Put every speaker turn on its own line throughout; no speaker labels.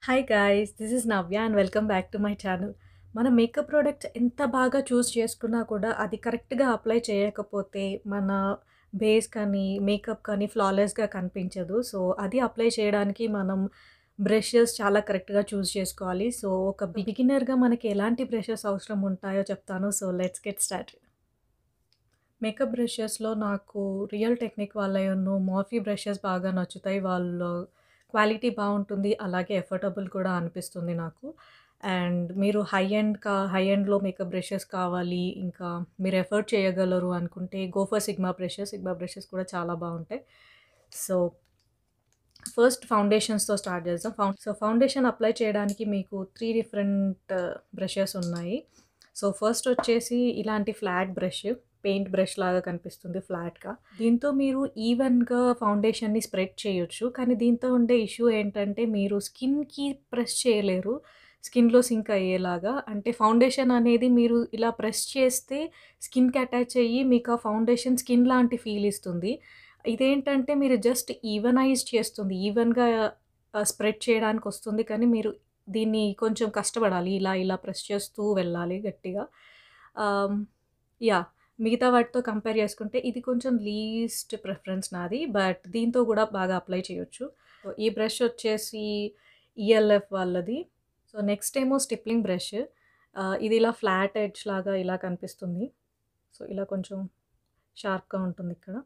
Hi guys this is Navya and welcome back to my channel మన makeup products ఎంత బాగా చూస్ చేసుకున్నా కూడా అది కరెక్ట్గా అప్లై చేయకపోతే మన బేస్ కానీ మేకప్ కానీ ఫ్లాలెస్గా కనిపించదు సో అది అప్లై చేయడానికి మనం బ్రషెస్ చాలా కరెక్ట్గా చూస్ చేసుకోవాలి సో ఒక బిగినర్గా మనకి ఎలాంటి బ్రషెస్ అవసరం ఉంటాయో చెప్తాను so let's get start makeup బ్రషెస్లో నాకు రియల్ టెక్నిక్ వాళ్ళను మాఫీ బ్రషెస్ బాగా నచ్చుతాయి వాళ్ళు క్వాలిటీ బాగుంటుంది అలాగే ఎఫర్టబుల్ కూడా అనిపిస్తుంది నాకు అండ్ మీరు హై ఎండ్ కా హై ఎండ్లో మేకప్ బ్రషెస్ కావాలి ఇంకా మీరు ఎఫర్ట్ చేయగలరు అనుకుంటే go for Sigma brushes Sigma brushes కూడా చాలా బాగుంటాయి సో ఫస్ట్ ఫౌండేషన్స్తో స్టార్ట్ చేద్దాం ఫౌ సో ఫౌండేషన్ అప్లై చేయడానికి మీకు త్రీ డిఫరెంట్ బ్రషెస్ ఉన్నాయి సో ఫస్ట్ వచ్చేసి ఇలాంటి ఫ్లాట్ బ్రష్ పెయింట్ బ్రష్ లాగా కనిపిస్తుంది ఫ్లాట్గా దీంతో మీరు ఈవెన్గా ఫౌండేషన్ని స్ప్రెడ్ చేయొచ్చు కానీ దీంతో ఉండే ఇష్యూ ఏంటంటే మీరు స్కిన్కి ప్రెస్ చేయలేరు స్కిన్లో సింక్ అయ్యేలాగా అంటే ఫౌండేషన్ అనేది మీరు ఇలా ప్రెస్ చేస్తే స్కిన్కి అటాచ్ అయ్యి మీకు ఆ ఫౌండేషన్ స్కిన్ లాంటి ఫీల్ ఇస్తుంది ఇదేంటంటే మీరు జస్ట్ ఈవెనైజ్ చేస్తుంది ఈవెన్గా స్ప్రెడ్ చేయడానికి వస్తుంది కానీ మీరు దీన్ని కొంచెం కష్టపడాలి ఇలా ఇలా ప్రెస్ చేస్తూ వెళ్ళాలి గట్టిగా యా మిగతా వాటితో కంపేర్ చేసుకుంటే ఇది కొంచెం లీస్ట్ ప్రిఫరెన్స్ నాది బట్ దీంతో కూడా బాగా అప్లై చేయొచ్చు సో ఈ బ్రష్ వచ్చేసి ఈఎల్ఎఫ్ వాళ్ళది సో నెక్స్ట్ ఏమో స్టిప్లింగ్ బ్రష్ ఇది ఇలా ఫ్లాట్ ఎడ్జ్ లాగా ఇలా కనిపిస్తుంది సో ఇలా కొంచెం షార్ప్గా ఉంటుంది ఇక్కడ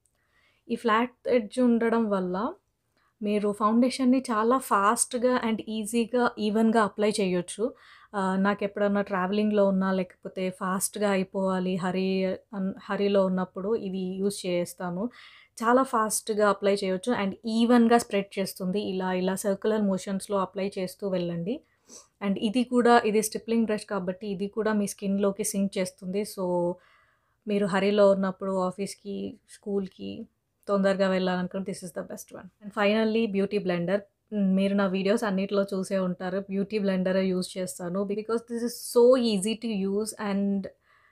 ఈ ఫ్లాట్ ఎడ్జ్ ఉండడం వల్ల మీరు ఫౌండేషన్ని చాలా ఫాస్ట్గా అండ్ ఈజీగా ఈవెన్గా అప్లై చేయొచ్చు నాకు ఎప్పుడన్నా ట్రావెలింగ్లో ఉన్నా లేకపోతే ఫాస్ట్గా అయిపోవాలి హరీ హరీలో ఉన్నప్పుడు ఇది యూజ్ చేస్తాను చాలా ఫాస్ట్గా అప్లై చేయొచ్చు అండ్ ఈవెన్గా స్ప్రెడ్ చేస్తుంది ఇలా ఇలా సర్కులర్ మోషన్స్లో అప్లై చేస్తూ వెళ్ళండి అండ్ ఇది కూడా ఇది స్టిప్లింగ్ బ్రష్ కాబట్టి ఇది కూడా మీ స్కిన్లోకి సింక్ చేస్తుంది సో మీరు హరీలో ఉన్నప్పుడు ఆఫీస్కి స్కూల్కి తొందరగా వెళ్ళాలనుకుంటే this is the best one and finally beauty blender మీరు నా వీడియోస్ అన్నిటిలో చూసే ఉంటారు బ్యూటీ బ్లెండర్ యూజ్ చేస్తాను because this is so easy to use and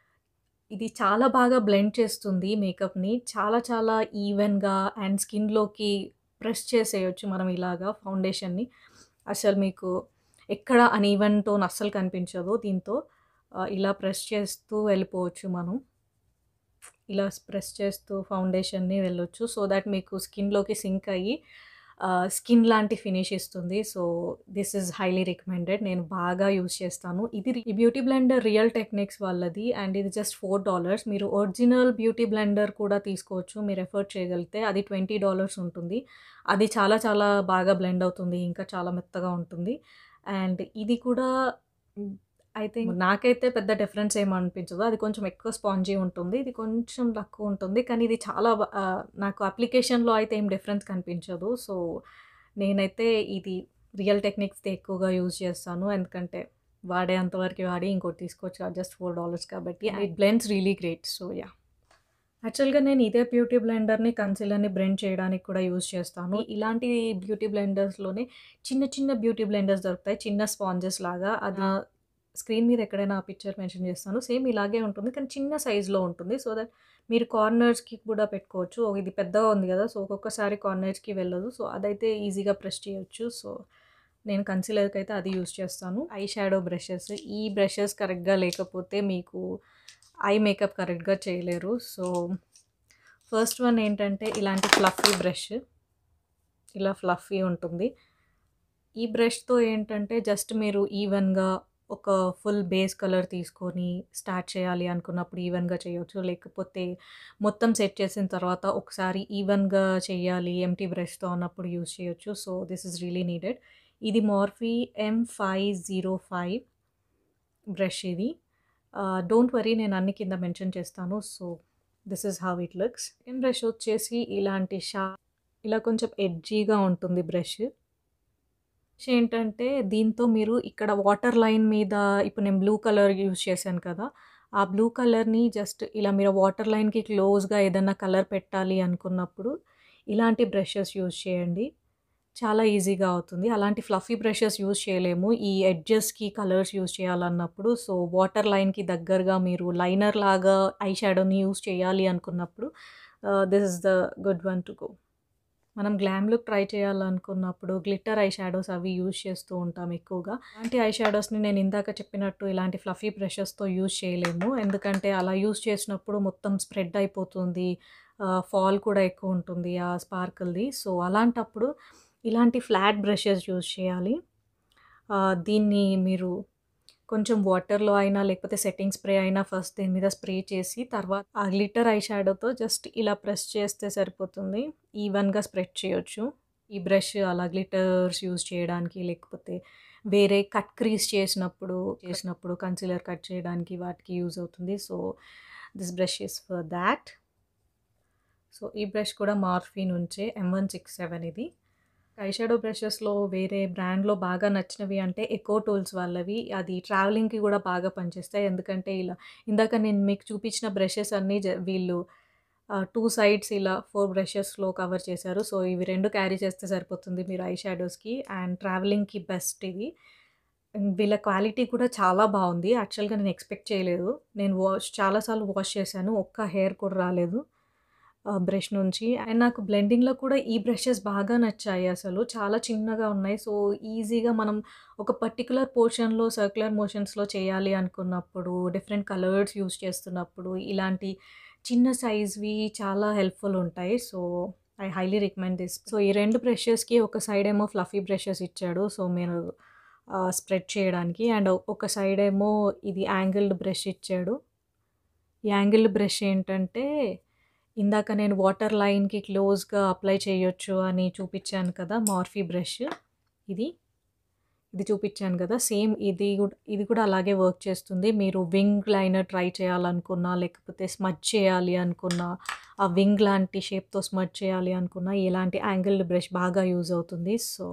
ఇది చాలా బాగా బ్లెండ్ చేస్తుంది మేకప్ని చాలా చాలా ఈవెన్గా అండ్ స్కిన్లోకి ప్రెస్ చేసేయచ్చు మనం ఇలాగా ఫౌండేషన్ని అసలు మీకు ఎక్కడ అన్ఈవెన్ టోన్ అస్సలు కనిపించదు దీంతో ఇలా ప్రెస్ చేస్తూ వెళ్ళిపోవచ్చు మనం ఇలా ప్రెస్ చేస్తూ ఫౌండేషన్ని వెళ్ళొచ్చు సో దట్ మీకు స్కిన్లోకి సింక్ అయ్యి స్కిన్ లాంటి ఫినిష్ ఇస్తుంది so this is highly recommended నేను బాగా యూస్ చేస్తాను ఇది ఈ బ్యూటీ బ్లెండర్ రియల్ టెక్నిక్స్ వాళ్ళది అండ్ ఇది జస్ట్ ఫోర్ డాలర్స్ మీరు ఒరిజినల్ బ్యూటీ బ్లెండర్ కూడా తీసుకోవచ్చు మీరు ఎఫర్ట్ చేయగలిగితే అది ట్వంటీ డాలర్స్ ఉంటుంది అది చాలా చాలా బాగా బ్లెండ్ అవుతుంది ఇంకా చాలా మెత్తగా ఉంటుంది అండ్ ఇది కూడా ఐ థింక్ నాకైతే పెద్ద డిఫరెన్స్ ఏమనిపించదు అది కొంచెం ఎక్కువ స్పాంజీ ఉంటుంది ఇది కొంచెం తక్కువ ఉంటుంది కానీ ఇది చాలా నాకు అప్లికేషన్లో అయితే ఏం డిఫరెన్స్ కనిపించదు సో నేనైతే ఇది రియల్ టెక్నిక్స్ ఎక్కువగా యూజ్ చేస్తాను ఎందుకంటే వాడే అంతవరకు వాడి ఇంకోటి తీసుకోవచ్చు జస్ట్ ఫోర్ డాలర్స్ కాబట్టి it blends really great so yeah యాక్చువల్గా నేను ఇదే బ్యూటీ బ్లెండర్ని కన్సిలర్ని బ్లెండ్ చేయడానికి కూడా యూజ్ చేస్తాను ఇలాంటి బ్యూటీ బ్లెండర్స్లోనే చిన్న చిన్న బ్యూటీ బ్లెండర్స్ దొరుకుతాయి చిన్న స్పాంజెస్ లాగా అది స్క్రీన్ మీద ఎక్కడైనా ఆ పిక్చర్ మెన్షన్ చేస్తాను సేమ్ ఇలాగే ఉంటుంది కానీ చిన్న సైజులో ఉంటుంది సో దట్ మీరు కార్నర్స్కి కూడా పెట్టుకోవచ్చు ఇది పెద్దగా ఉంది కదా సో ఒక్కొక్కసారి కార్నర్స్కి వెళ్ళదు సో అదైతే ఈజీగా ప్రెస్ చేయొచ్చు సో నేను కన్సిలర్కి అయితే అది యూజ్ చేస్తాను ఐ షాడో బ్రషెస్ ఈ బ్రషెస్ కరెక్ట్గా లేకపోతే మీకు ఐ మేకప్ కరెక్ట్గా చేయలేరు సో ఫస్ట్ వన్ ఏంటంటే ఇలాంటి ఫ్లఫీ బ్రష్ ఇలా ఫ్లఫీ ఉంటుంది ఈ బ్రష్తో ఏంటంటే జస్ట్ మీరు ఈవెన్గా ఒక ఫుల్ బేస్ కలర్ తీసుకొని స్టార్ట్ చేయాలి అనుకున్నప్పుడు ఈవెన్గా చేయొచ్చు లేకపోతే మొత్తం సెట్ చేసిన తర్వాత ఒకసారి ఈవెన్గా చేయాలి ఎంటీ బ్రష్తో అన్నప్పుడు యూజ్ చేయొచ్చు so this is really needed ఇది Morphe M five zero five brush ఇది డోంట్ వరీ నేను అన్ని కింద మెన్షన్ చేస్తాను so this is how it looks second brush వచ్చేసి ఇలాంటి షా ఇలా కొంచెం ఎడ్జీగా ఉంటుంది బ్రష్ ఏంటంటే దీంతో మీరు ఇక్కడ వాటర్ లైన్ మీద ఇప్పుడు నేను బ్లూ కలర్ యూజ్ చేశాను కదా ఆ బ్లూ కలర్ని జస్ట్ ఇలా మీరు వాటర్ లైన్కి క్లోజ్గా ఏదైనా కలర్ పెట్టాలి అనుకున్నప్పుడు ఇలాంటి బ్రషెస్ యూజ్ చేయండి చాలా ఈజీగా అవుతుంది అలాంటి ఫ్లఫీ బ్రషెస్ యూజ్ చేయలేము ఈ ఎడ్జెస్కి కలర్స్ యూజ్ చేయాలన్నప్పుడు సో వాటర్ లైన్కి దగ్గరగా మీరు లైనర్ లాగా ఐ షాడోని యూజ్ చేయాలి అనుకున్నప్పుడు this is the good one to go మనం గ్లామ్ లుక్ ట్రై చేయాలనుకున్నప్పుడు గ్లిట్టర్ ఐ షాడోస్ అవి యూజ్ చేస్తూ ఉంటాం ఎక్కువగా. అలాంటి ఐ షాడోస్‌ని నేను ఇందాక చెప్పినట్టు ఇలాంటి ఫ్లఫీ బ్రషెస్‌తో యూజ్ చేయలేము. ఎందుకంటే అలా యూజ్ చేసినప్పుడు మొత్తం స్ప్రెడ్ అయిపోతుంది. ఆహ్, ఫాల్ కూడా ఎక్కువ ఉంటుంది ఆ స్పార్కిల్‌ది. సో, అలాంటప్పుడు ఇలాంటి ఫ్లాట్ బ్రషెస్ యూజ్ చేయాలి. ఆహ్, దీన్ని మీరు కొంచెం వాటర్‌లో అయినా లేకపోతే సెట్టింగ్ స్ప్రే అయినా ఫస్ట్ దీని మీద స్ప్రే చేసి తర్వాత ఆ గ్లిట్టర్ ఐ షాడోతో జస్ట్ ఇలా ప్రెస్ చేస్తే సరిపోతుంది. ఈవెన్‌గా స్ప్రెడ్ చేయొచ్చు. ఈ బ్రష్ అలా గ్లిటర్స్ యూజ్ చేయడానికి లేకపోతే వేరే కట్ క్రీజ్ చేసినప్పుడు చేసినప్పుడు కన్సీలర్ కట్ చేయడానికి వాటికి యూజ్ అవుతుంది. So, this brush is for that. So, ఈ బ్రష్ కూడా మార్ఫీ నుంచే ఎం167 ఇది. ఐ షాడో బ్రషెస్‌లో వేరే బ్రాండ్‌లో బాగా నచ్చినవి అంటే ఎకో టూల్స్ వాళ్ళవి. అది ట్రావెలింగ్‌కి కూడా బాగా పనిచేస్తాయి. ఎందుకంటే ఇలా ఇందాక నేను మీకు చూపించిన బ్రషెస్ అన్నీ జ వీళ్ళు ఆహ్, 2 సైడ్స్ ఇలా 4 బ్రషెస్‌లో కవర్ చేశారు. సో, ఇవి 2 క్యారీ చేస్తే సరిపోతుంది మీరు ఐ షాడోస్‌కి అండ్ ట్రావెలింగ్‌కి బెస్ట్ ఇవి. వీళ్ళ క్వాలిటీ కూడా చాలా బావుంది. యాక్చువల్‌గా నేను ఎక్స్‌పెక్ట్ చేయలేదు. నేను వాష్ చాలా సార్లు వాష్ చేశాను. ఒక్క హెయిర్ కూడా రాలేదు. ఆహ్, బ్రష్ నుంచి. అండ్ నాకు బ్లెండింగ్‌లో కూడా ఈ బ్రషెస్ బాగా నచ్చాయి అసలు. చాలా చిన్నగా ఉన్నాయి. సో, ఈజీగా మనం ఒక పర్టిక్యులర్ పోర్షన్‌లో సర్క్యులర్ మోషన్స్‌లో చేయాలి అనుకున్నప్పుడు, డిఫరెంట్ కలర్స్ యూజ్ చేస్తున్నప్పుడు ఇలాంటి చిన్న సైజ్‌వి చాలా హెల్ప్‌ఫుల్ ఉంటాయి. So, I highly recommend this. So, ఈ 2 బ్రషెస్‌కి ఒక సైడ్ ఏమో ఫ్లఫీ బ్రషెస్ ఇచ్చాడు. సో, మీరు ఆహ్, స్ప్రెడ్ చేయడానికి అండ్ ఒక సైడ్ ఏమో ఇది యాంగిల్డ్ బ్రష్ ఇచ్చాడు. ఈ యాంగిల్డ్ బ్రష్ ఏంటంటే ఇందాక నేను వాటర్ లైన్‌కి క్లోజ్‌గా అప్లై చేయొచ్చు అని చూపించాను కదా! మార్ఫీ బ్రష్ ఇది. ఇది చూపించాను కదా! సేమ్ ఇది గూడా ఇది కూడా అలాగే వర్క్ చేస్తుంది. మీరు వింగ్ లైనర్ ట్రై చేయాలనుకున్నా, లేకపోతే స్మడ్జ్ చేయాలి అనుకున్నా, ఆ వింగ్ లాంటి షేప్‌తో స్మడ్జ్ చేయాలి అనుకున్నా ఇలాంటి యాంగిల్డ్ బ్రష్ బాగా యూజ్ అవుతుంది. సో,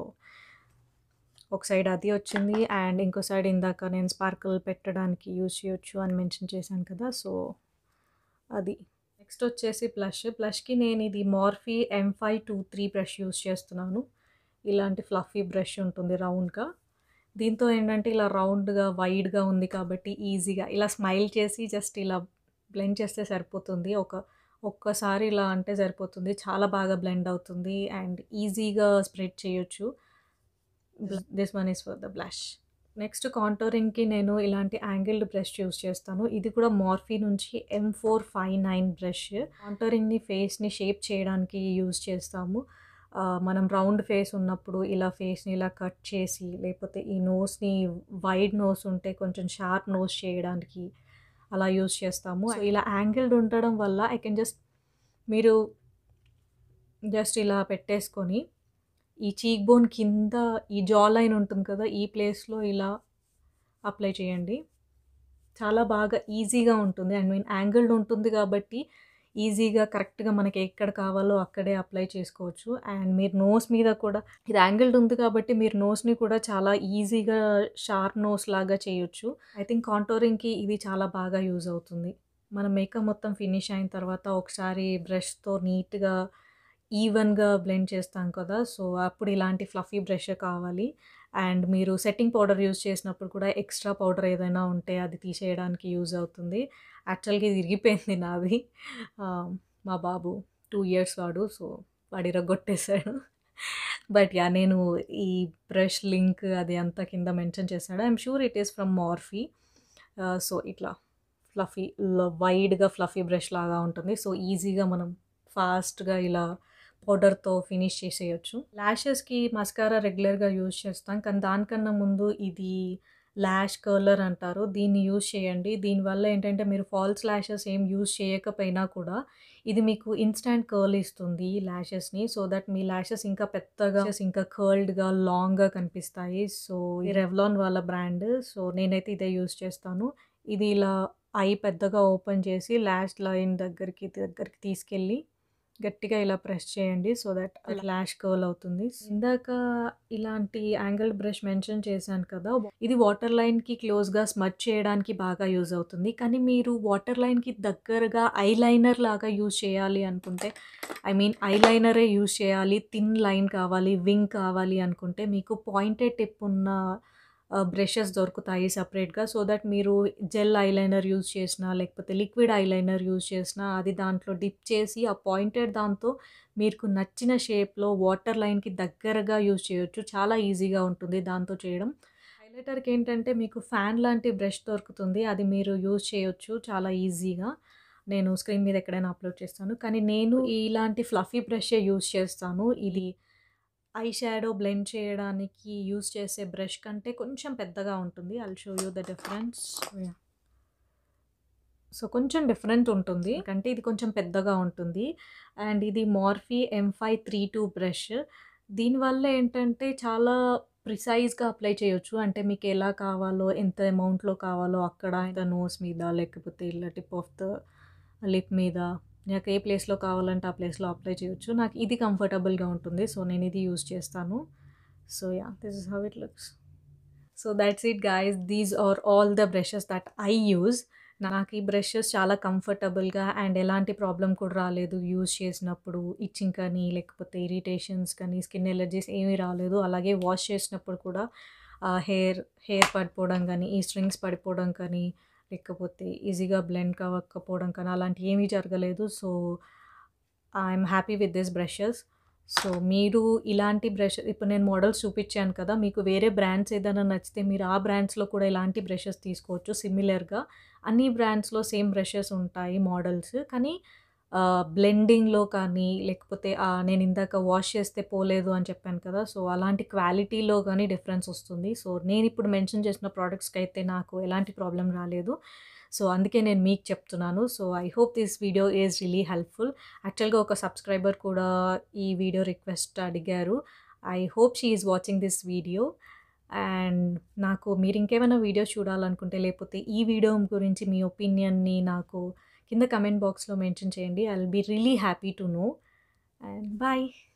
ఒక సైడ్ అది వచ్చింది అండ్ ఇంకో సైడ్ ఇందాక నేను స్పార్కిల్ పెట్టడానికి యూజ్ చేయొచ్చు అని మెన్షన్ చేశాను కదా! సో, అది. నెక్స్ట్ వచ్చేసి బ్లష్. బ్లష్‌కి నేను ఇది మార్ఫీ ఎం523 బ్రష్ యూజ్ చేస్తున్నాను. ఇలాంటి ఫ్లఫీ బ్రష్ ఉంటుంది రౌండ్‌గా. దీంతో ఏంటంటే ఇలా రౌండ్‌గా, వైడ్‌గా ఉంది కాబట్టి ఈజీగా ఇలా స్మైల్ చేసి జస్ట్ ఇలా బ్లెండ్ చేస్తే సరిపోతుంది. ఒక ఒక్కసారి ఇలా అంటే సరిపోతుంది. చాలా బాగా బ్లెండ్ అవుతుంది అండ్ ఈజీగా స్ప్రెడ్ చేయొచ్చు. బ్ల this one is for the blush. Next కాంటూరింగ్‌కి నేను ఇలాంటి యాంగిల్డ్ బ్రష్ యూజ్ చేస్తాను. ఇది కూడా మార్ఫీ నుంచి ఎం459 బ్రష్. కాంటూరింగ్‌ని, ఫేస్‌ని షేప్ చేయడానికి యూజ్ చేస్తాము. ఆహ్, మనం రౌండ్ ఫేస్ ఉన్నప్పుడు ఇలా ఫేస్‌ని ఇలా కట్ చేసి, లేకపోతే ఈ నోస్‌ని వైడ్ నోస్ ఉంటే కొంచెం షార్ప్ నోస్ చేయడానికి అలా యూజ్ చేస్తాము. సో, ఇలా యాంగిల్డ్ ఉండడం వల్ల ఐ కెన్ జస్ట్ మీరు జస్ట్ ఇలా పెట్టేసుకొని ఈ చీక్ బోన్ కింద ఈ జా లైన్ ఉంటుంది కదా! ఈ ప్లేస్‌లో ఇలా అప్లై చేయండి. చాలా బాగా ఈజీగా ఉంటుంది. ఐ మీన్ యాంగిల్డ్ ఉంటుంది కాబట్టి ఈజీగా కరెక్ట్‌గా మనకి ఎక్కడ కావాలో అక్కడే అప్లై చేసుకోవచ్చు. అండ్ మీరు నోస్ మీద కూడా ఇది యాంగిల్డ్ ఉంది కాబట్టి మీరు నోస్‌ని కూడా చాలా ఈజీగా షార్ప్ నోస్ లాగా చేయొచ్చు. ఐ థింక్ కాంటూరింగ్‌కి ఇది చాలా బాగా యూజ్ అవుతుంది. మన మేకప్ మొత్తం ఫినిష్ అయిన తర్వాత ఒకసారి బ్రష్‌తో నీట్‌గా ఈవెన్‌గా బ్లెండ్ చేస్తాం కదా! సో, అప్పుడు ఇలాంటి ఫ్లఫీ బ్రషే కావాలి. అండ్ మీరు సెట్టింగ్ పౌడర్ యూజ్ చేసినప్పుడు కూడా ఎక్స్ట్రా పౌడర్ ఏదైనా ఉంటే అది తీసేయడానికి యూజ్ అవుతుంది. యాక్చువల్‌గా ఇది ఇరిగిపోయింది నాది. ఆహ్, మా బాబు 2 ఇయర్స్ వాడు. సో, వాడు ఇరగ్గొట్టేసాడు. But yeah! నేను ఈ బ్రష్ లింక్ అది అంతా కింద మెన్షన్ చేశాడు. I am sure it is from Morphe. Ah, so, ఇట్లా ఫ్లఫీ ల వైడ్‌గా ఫ్లఫీ బ్రష్ లాగా ఉంటుంది. సో, ఈజీగా మనం ఫాస్ట్‌గా ఇలా పౌడర్‌తో ఫినిష్ చేసేయొచ్చు. లాషెస్‌కి మస్కారా రెగ్యులర్‌గా యూజ్ చేస్తాం. కానీ దానికన్నా ముందు ఇది లాష్ కర్లర్ అంటారు. దీన్ని యూజ్ చేయండి. దీనివల్ల ఏంటంటే మీరు ఫాల్స్ లాషెస్ ఏం యూజ్ చేయకపోయినా కూడా ఇది మీకు ఇన్‌స్టాంట్ కర్ల్ ఇస్తుంది లాషెస్‌ని. సో దట్ మీ లాషెస్ ఇంకా పెద్దగా ఇంకా కర్ల్డ్‌గా, లాంగ్‌గా కనిపిస్తాయి. సో, ఇది రెవ్లాన్ వాళ్ళ బ్రాండ్. సో, నేనైతే ఇదే యూజ్ చేస్తాను. ఇది ఇలా ఐ పెద్దగా ఓపెన్ చేసి లాష్ లైన్ దగ్గరికి దగ్గరికి తీసుకెళ్ళి గట్టిగా ఇలా ప్రెస్ చేయండి. సో దట్ లాష్ కర్ల్ అవుతుంది. ఇందాక ఇలాంటి యాంగిల్డ్ బ్రష్ మెన్షన్ చేశాను కదా! ఇది వాటర్ లైన్‌కి క్లోజ్‌గా స్మడ్జ్ చేయడానికి బాగా యూజ్ అవుతుంది. కానీ మీరు వాటర్ లైన్‌కి దగ్గరగా ఐ లైనర్ లాగా యూజ్ చేయాలి అనుకుంటే ఐ మీన్ ఐ లైనరే యూజ్ చేయాలి. థిన్ లైన్ కావాలి, వింగ్ కావాలి అనుకుంటే మీకు పాయింటెడ్ టిప్ ఉన్న ఆహ్, బ్రషెస్ దొరుకుతాయి సెపరేట్‌గా. సో దట్ మీరు జెల్ ఐలైనర్ యూజ్ చేసినా, లేకపోతే లిక్విడ్ ఐలైనర్ యూజ్ చేసినా, అది దాంట్లో డిప్ చేసి ఆ పాయింటెడ్ దాంతో మీకు నచ్చిన షేప్‌లో వాటర్ లైన్‌కి దగ్గరగా యూజ్ చేయొచ్చు. చాలా ఈజీగా ఉంటుంది దాంతో చేయడం. హైలైటర్‌కి ఏంటంటే మీకు ఫ్యాన్ లాంటి బ్రష్ దొరుకుతుంది. అది మీరు యూజ్ చేయొచ్చు చాలా ఈజీగా. నేను స్క్రీన్ మీద ఎక్కడైనా అప్‌లోడ్ చేస్తాను. కానీ నేను ఇలాంటి ఫ్లఫీ బ్రషే యూజ్ చేస్తాను. ఇది ఐ షాడో బ్లెండ్ చేయడానికి యూజ్ చేసే బ్రష్ కంటే కొంచెం పెద్దగా ఉంటుంది. I will show you the difference. Yeah! So, కొంచెం డిఫరెంట్ ఉంటుంది. అంటే ఇది కొంచెం పెద్దగా ఉంటుంది. అండ్ ఇది మార్ఫీ ఎం532 బ్రష్. దీనివల్ల ఏంటంటే చాలా ప్రిసైజ్‌గా అప్లై చేయొచ్చు. అంటే మీకు ఎలా కావాలో, ఎంత అమౌంట్‌లో కావాలో అక్కడ ద నోస్ మీద లేకపోతే ఇలా టిప్ ఆఫ్ ద లిప్ మీద నాకు ఏ ప్లేస్‌లో కావాలంటే ఆ ప్లేస్‌లో అప్లై చేయొచ్చు. నాకు ఇది కంఫర్టబుల్‌గా ఉంటుంది. సో, నేను ఇది యూజ్ చేస్తాను. So, yeah! This is how it looks. So, that's it guys. These are all the brushes that I use. నాకు ఈ బ్రషెస్ చాలా కంఫర్టబుల్‌గా అండ్ ఎలాంటి ప్రాబ్లమ్ కూడా రాలేదు యూజ్ చేసినప్పుడు. ఇచ్చింగ్ కానీ, లేకపోతే ఇరిటేషన్స్ కానీ, స్కిన్ ఎలర్జీస్ ఏమీ రాలేదు. అలాగే వాష్ చేసినప్పుడు కూడా ఆహ్, హెయిర్ హెయిర్ పడిపోవడం గానీ, ఈ స్ట్రింగ్స్ పడిపోవడం కానీ, లేకపోతే ఈజీగా బ్లెండ్ అవ్వకపోవడం కానీ అలాంటివి ఏమీ జరగలేదు. So, I'm happy with this brushes. So, మీరు ఇలాంటి బ్రష్ ఇప్పుడు నేను మోడల్స్ చూపించాను కదా! మీకు వేరే బ్రాండ్స్ ఏదైనా నచ్చితే మీరు ఆ బ్రాండ్స్‌లో కూడా ఇలాంటి బ్రషెస్ తీసుకోవచ్చు సిమిలర్‌గా. అన్ని బ్రాండ్స్‌లో సేమ్ బ్రషెస్ ఉంటాయి మోడల్స్. కానీ ఆహ్, బ్లెండింగ్‌లో కానీ, లేకపోతే ఆహ్, నేను ఇందాక వాష్ చేస్తే పోలేదు అని చెప్పాను కదా! సో, అలాంటి క్వాలిటీలో గానీ డిఫరెన్స్ వస్తుంది. సో, నేను ఇప్పుడు మెన్షన్ చేసిన ప్రొడక్ట్స్‌కి అయితే నాకు ఎలాంటి ప్రాబ్లమ్ రాలేదు. సో, అందుకే నేను మీకు చెప్తున్నాను. So, I hope this video is really helpful. యాక్చువల్‌గా ఒక సబ్స్క్రైబర్ కూడా ఈ వీడియో రిక్వెస్ట్ అడిగారు. I hope she is watching this video. And నాకు మీరు ఇంకేమైనా వీడియోస్ చూడాలనుకుంటే, లేకపోతే ఈ వీడియో గురించి మీ ఒపీనియన్‌ని నాకు కింద కామెంట్ బాక్స్‌లో మెన్షన్ చేయండి. I will be really happy to know. And by.